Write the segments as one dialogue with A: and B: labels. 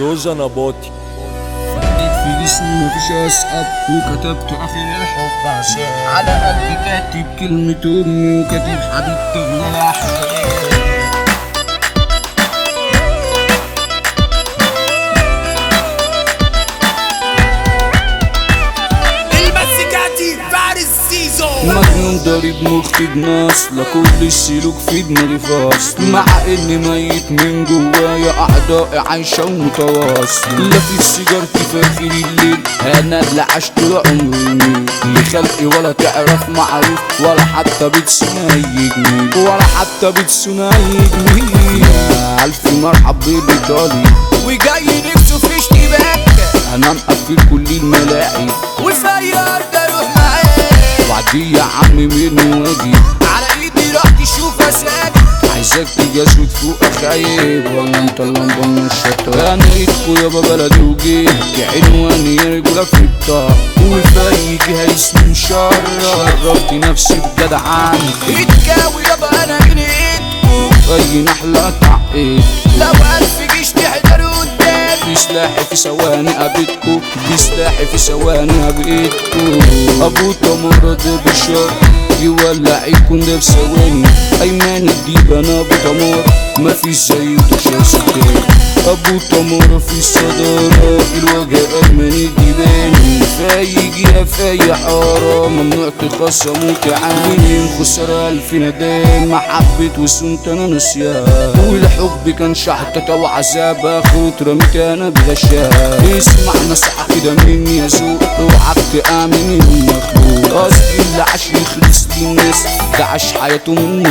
A: دوزة نباطي
B: في جسمي مفيش أصعب وكتبت آخر الحب عشان على قلبي كاتب كلمة أمي وكاتب حبيبتي غنى أحلام
C: المزيكاتي فارس سيزو
B: مجنون ضارب مخي بناس لا كل السلوك في دماغي فاصل مع اني ميت من جوايا اعضائي عايشه ومتواصل لا في سيجارتي في اخر الليل انا اللي عشت طول عمري لخلقي ولا تعرف معروف ولا حتى بتسمع جميل ولا حتى بتسمع جميل يا الف مرحب بالايطالي
C: وجاي نفسه في اشتباك
B: انا مقفل كل الملاعب
C: وفي اي ارض اروح معاك
B: وعدي يا عم مني واجي
C: على ايدي راح تشوف اساك
B: عايزك تجسد فوق خايب ولا انت اللمبة من الشطة انا ايدكو يابا بلدي وجيت عنواني يا رجولة في الطاق وفي جهة اسمي مشرف شرفت نفسي بجدعان
C: اتكاوي يابا انا جنيتكم
B: اي نحلة تعقيد
C: لو الف جيش تحضروا قدامي
B: دي سلاحي في ثواني قابلتكو دي سلاحي في ثواني قابلتكو ابو تمر ده بشار يولع يكون ده بثواني ايمان الديب انا ابو تمر ما في زيه تشار ستين ابو تمر في الصدارة الوجه ايمن الديباني فايق يا فاي حارة ممنوع تخصم وتعاني خسر الف ندان محبة وسنت انا نسيان والحب كان شحتة وعذاب اخوت رميت انا بغشاء اسمع نصيحة كده مني يا ذوق اوعك تآمن المخلوق قصدي اللي عاش يخلص للناس ده عاش حياته من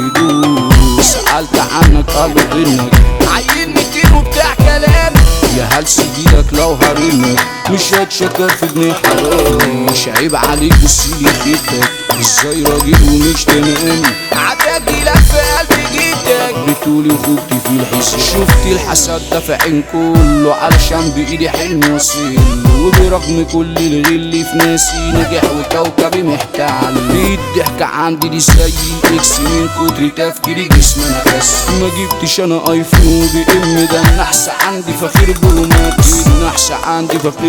B: الهدوء سألت عنك قالوا انك
C: عيل 200 وبتاع كلام
B: يا هل سيدك لو هرمك مش هتشكر في ابن حرام مش عيب عليك بصيلي خيبتك ازاي راجل ومش تمام
C: عتاجي لك في قلب جيتك
B: بتقولي وخوفتي في الحساب شفت الحسد ده في عين كله علشان بايدي حلم وصيل وبرغم كل الغل في ناسي نجح وكوكبي محتال الضحكة عندي دي زي الاكس من كتر تفكيري جسمي انا بس ما جبتش انا ايفون وبي ام ده النحس عندي فخير بروماكس النحس عندي فخير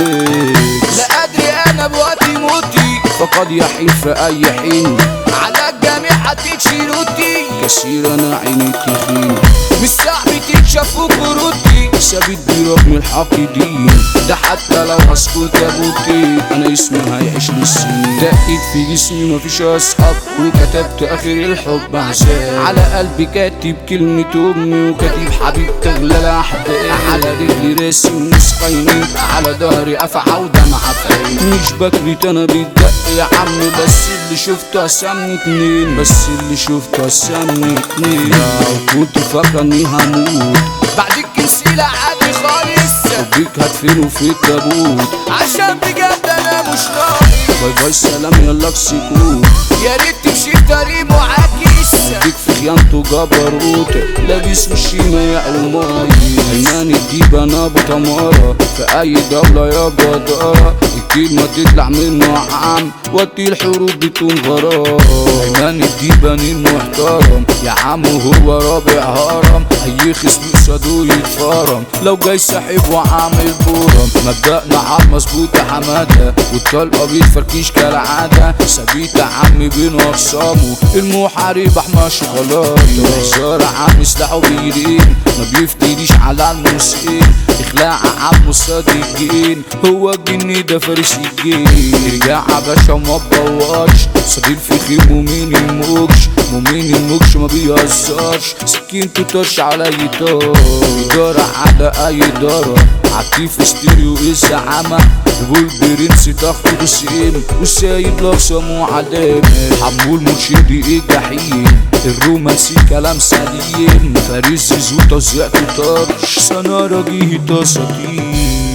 B: بروماكس
C: لا ادري انا بوقتي موتي
B: فقد يحين في اي حين
C: على الجميع هتتشيلوتي
B: كثير انا عيني تخين
C: مش صعب تتشاف وكروتي
B: ثابت برغم الحاقدين ده حتى لو هسكت ابوتي انا اسمي هيعيش للسنين دقيت في جسمي مفيش اصحاب وكتبت اخر الحب عشان على قلبي كاتب كلمة امي وكاتب حبيبتي اغلى الاحباب على رجلي راسم نسخين على ظهري افعى ودمع عين مش بكريت انا بيدق يا عم بس اللي شفته قسمني اتنين بس اللي شفته قسمني اتنين لو كنت فاكرة اني هموت
C: بعد الكنسيلة عادي خالص
B: بيك هدفنه في التابوت
C: عشان بجد انا مش ناقص
B: باي باي سلام يلا سكوت
C: يا ريت تمشي في طريق معاكس
B: بيك في خيانته جبروت لابس وشيمة يا الماي ايمان الديب انا ابو تمارة في اي دولة يا بدارة الكلمة تطلع منه عام وقت الحروب بتكون غرام ايمان الديب انا المحترم يا عم هو رابع هرم اي خصم قصاده يتفرم لو جاي ساحب وعامل بورم مبدأنا على مظبوط يا حمادة والطلقة بيتفركيش كالعادة ثبيت يا عم بين اقسامه المحارب احمى شوكولاتة هزار عم سلاحه بايدين ما بيفتريش على المسئين اخلاع عم الصديقين هو الجن ده فارس الجين ارجع يا باشا وما تبوظش صغير في خير ومين الموكش ومين الموكش ما بيهزرش سكينته طرش على اي طار إدارة على اي إدارة عكيف ستيريو الزعامة بقول برنس تخت بسيم وسايب لقسم وعلامة حمول مرشدي الجحيم الرومانسي كلام سليم فارس زوطة زيقته طرش سنارة جيه تصديق